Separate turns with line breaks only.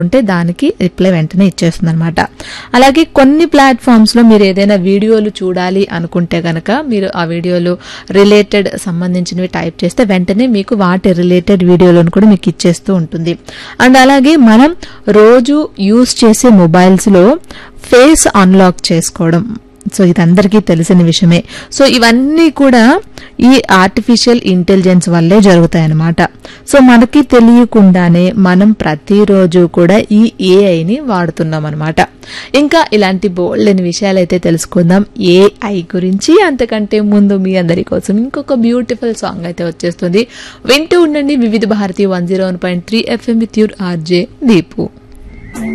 ఉంటే దానికి రిప్లై వెంటనే ఇచ్చేస్తుంది అనమాట అలాగే కొన్ని ప్లాట్ఫామ్స్ లో మీరు ఏదైనా వీడియోలు చూడాలి అనుకుంటే గనక మీరు ఆ వీడియోలు రిలేటెడ్ సంబంధించినవి టైప్ చేస్తే వెంటనే మీకు వాటి రిలేటెడ్ వీడియోలను కూడా మీకు ఇచ్చేస్తూ ఉంటుంది అండ్ అలాగే మనం రోజు యూస్ చేసే మొబైల్స్ లో ఫేస్ అన్లాక్ చేసుకోవడం సో ఇది అందరికీ తెలిసిన విషయమే సో ఇవన్నీ కూడా ఈ ఆర్టిఫిషియల్ ఇంటెలిజెన్స్ వల్లే జరుగుతాయి అన్నమాట సో మనకి తెలియకుండానే మనం ప్రతిరోజు కూడా ఈ ఏఐని వాడుతున్నాం అనమాట ఇంకా ఇలాంటి బోల్డెని విషయాలు అయితే తెలుసుకుందాం ఏఐ గురించి అంతకంటే ముందు మీ అందరి కోసం ఇంకొక బ్యూటిఫుల్ సాంగ్ అయితే వచ్చేస్తుంది వింటూ ఉండండి Vividh Bharati one zero one point three FM with your RJ Deepu